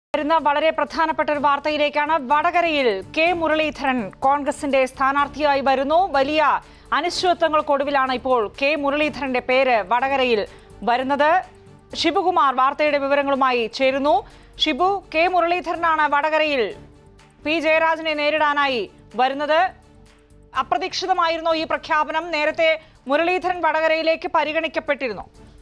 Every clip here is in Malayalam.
വരുന്ന വളരെ പ്രധാനപ്പെട്ട ഒരു വാർത്തയിലേക്കാണ് വടകരയിൽ കെ മുരളീധരൻ കോൺഗ്രസിന്റെ സ്ഥാനാർത്ഥിയായി വരുന്നു വലിയ അനിശ്ചിതത്വങ്ങൾക്കൊടുവിലാണ് ഇപ്പോൾ കെ മുരളീധരന്റെ പേര് വടകരയിൽ വരുന്നത് ഷിബുകുമാർ വാർത്തയുടെ വിവരങ്ങളുമായി ചേരുന്നു ഷിബു കെ മുരളീധരനാണ് വടകരയിൽ പി ജയരാജനെ നേരിടാനായി വരുന്നത് അപ്രതീക്ഷിതമായിരുന്നോ ഈ പ്രഖ്യാപനം നേരത്തെ മുരളീധരൻ വടകരയിലേക്ക് പരിഗണിക്കപ്പെട്ടിരുന്നു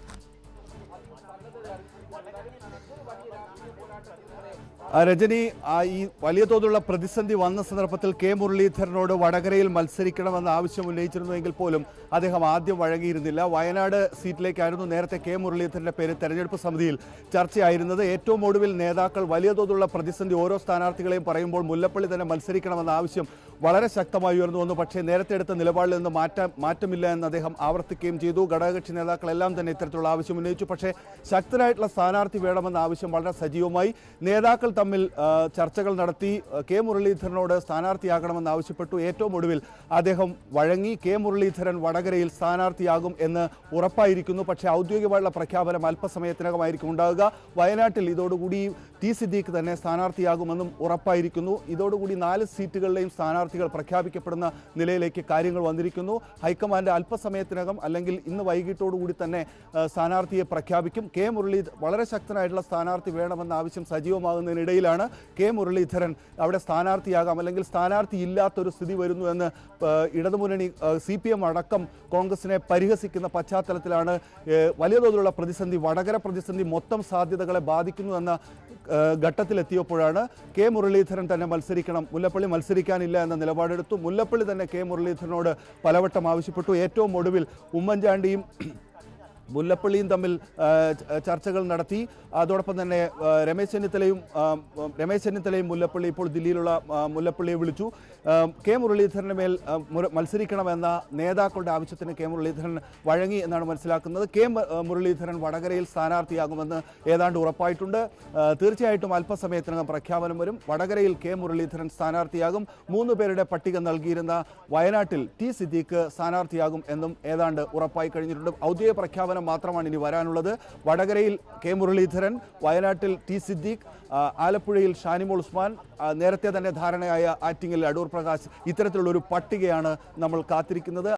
ആ, രജനി ആ, ഈ വലിയ തോതിലുള്ള പ്രതിസന്ധി വന്ന സന്ദർഭത്തിൽ കെ മുരളീധരനോട് വടകരയിൽ മത്സരിക്കണമെന്ന ആവശ്യം ഉന്നയിച്ചിരുന്നുവെങ്കിൽ പോലും അദ്ദേഹം ആദ്യം വഴങ്ങിയിരുന്നില്ല വയനാട് സീറ്റിലേക്കായിരുന്നു നേരത്തെ കെ മുരളീധരന്റെ പേര് തെരഞ്ഞെടുപ്പ് സമിതിയിൽ ചർച്ചയായിരുന്നത് ഏറ്റവും ഒടുവിൽ നേതാക്കൾ വലിയ തോതിലുള്ള പ്രതിസന്ധി ഓരോ സ്ഥാനാർത്ഥികളെയും പറയുമ്പോൾ മുല്ലപ്പള്ളി തന്നെ മത്സരിക്കണമെന്ന ആവശ്യം വളരെ ശക്തമായി ഉയർന്നു വന്നു പക്ഷേ നേരത്തെ എടുത്ത നിലപാടിൽ നിന്ന് മാറ്റം മാറ്റമില്ല എന്ന് അദ്ദേഹം ആവർത്തിക്കുകയും ചെയ്തു ഘടകകക്ഷി നേതാക്കളെല്ലാം തന്നെ ഇത്തരത്തിലുള്ള ആവശ്യം ഉന്നയിച്ചു പക്ഷേ ശക്തനായിട്ടുള്ള സ്ഥാനാർത്ഥി വേണമെന്ന ആവശ്യം വളരെ സജീവമായി നേതാക്കൾ തമ്മിൽ ആ, ചർച്ചകൾ നടത്തി ആ, കെ മുരളീധരനോട് സ്ഥാനാർത്ഥിയാകണമെന്ന് ആവശ്യപ്പെട്ടു ഏറ്റവും ഒടുവിൽ അദ്ദേഹം വഴങ്ങി കെ മുരളീധരൻ വടകരയിൽ സ്ഥാനാർത്ഥിയാകും എന്ന് ഉറപ്പായിരിക്കുന്നു പക്ഷേ ഔദ്യോഗികമായുള്ള പ്രഖ്യാപനം അല്പസമയത്തിനകമായിരിക്കും ഉണ്ടാകുക വയനാട്ടിൽ ഇതോടുകൂടി ടി സിദ്ദീഖ് തന്നെ സ്ഥാനാർത്ഥിയാകുമെന്നും ഉറപ്പായിരിക്കുന്നു ഇതോടുകൂടി നാല് സീറ്റുകളിലെയും സ്ഥാനാർത്ഥികൾ പ്രഖ്യാപിക്കപ്പെടുന്ന നിലയിലേക്ക് കാര്യങ്ങൾ വന്നിരിക്കുന്നു ഹൈക്കമാൻഡ് അല്പസമയത്തിനകം അല്ലെങ്കിൽ ഇന്ന് വൈകിട്ടോടുകൂടി തന്നെ ആ, സ്ഥാനാർത്ഥിയെ പ്രഖ്യാപിക്കും കെ മുരളീ വളരെ ശക്തനായിട്ടുള്ള സ്ഥാനാർത്ഥി വേണമെന്ന ആവശ്യം സജീവമാകുന്നതിനിടയിലാണ് കെ മുരളീധരൻ അവിടെ സ്ഥാനാർത്ഥിയാകാം അല്ലെങ്കിൽ സ്ഥാനാർത്ഥി ഇല്ലാത്തൊരു സ്ഥിതി വരുന്നു എന്ന് ആ, ഇടതുമുന്നണി സി പി എം അടക്കം കോൺഗ്രസിനെ പരിഹസിക്കുന്ന പശ്ചാത്തലത്തിലാണ് ഏ, വലിയ തോതിലുള്ള പ്രതിസന്ധി വടകര പ്രതിസന്ധി മൊത്തം സാധ്യതകളെ ബാധിക്കുന്നു എന്ന ആ, ഘട്ടത്തിലെത്തിയപ്പോഴാണ് കെ മുരളീധരൻ തന്നെ മത്സരിക്കണം മുല്ലപ്പള്ളി മത്സരിക്കാനില്ല എന്ന നിലപാടെടുത്തു മുല്ലപ്പള്ളി തന്നെ കെ മുരളീധരനോട് പലവട്ടം ആവശ്യപ്പെട്ടു ഏറ്റവും ഒടുവിൽ ഉമ്മൻചാണ്ടിയും മുല്ലപ്പള്ളിയും തമ്മിൽ ആ, ച- ചർച്ചകൾ നടത്തി അതോടൊപ്പം തന്നെ ആ, രമേശ് ചെന്നിത്തലയും ആ, രമേശ് ചെന്നിത്തലയും മുല്ലപ്പള്ളി ഇപ്പോൾ ദില്ലിയിലുള്ള ആ, മുല്ലപ്പള്ളിയെ വിളിച്ചു ആ, കെ മുരളീധരന് മേൽ ആ, മുര- മത്സരിക്കണമെന്ന നേതാക്കളുടെ ആവശ്യത്തിന് കെ മുരളീധരൻ വഴങ്ങി എന്നാണ് മനസ്സിലാക്കുന്നത് കെ മ- ആ, മുരളീധരൻ വടകരയിൽ സ്ഥാനാർത്ഥിയാകുമെന്ന് ഏതാണ്ട് ഉറപ്പായിട്ടുണ്ട് ആ, തീർച്ചയായിട്ടും അല്പസമയത്തിനകം പ്രഖ്യാപനം വരും വടകരയിൽ കെ മുരളീധരൻ സ്ഥാനാർത്ഥിയാകും മൂന്ന് പേരുടെ പട്ടിക നൽകിയിരുന്ന വയനാട്ടിൽ ടി സിദ്ദീഖ് സ്ഥാനാർത്ഥിയാകും എന്നും ഏതാണ്ട് ഉറപ്പായി കഴിഞ്ഞിട്ടുണ്ട് ഔദ്യോഗിക പ്രഖ്യാപനം മാത്രമാണ് ഇനി വരാനുള്ളത് വടകരയിൽ കെ മുരളീധരൻ വയനാട്ടിൽ ടി സിദ്ദീഖ് ആ, ആലപ്പുഴയിൽ ഷാനിമോൾ ഉസ്മാൻ ആ, നേരത്തെ തന്നെ ധാരണയായ ആറ്റിങ്ങൽ അടൂർ പ്രകാശ് ഇത്തരത്തിലുള്ള ഒരു പട്ടികയാണ് നമ്മൾ കാത്തിരിക്കുന്നത്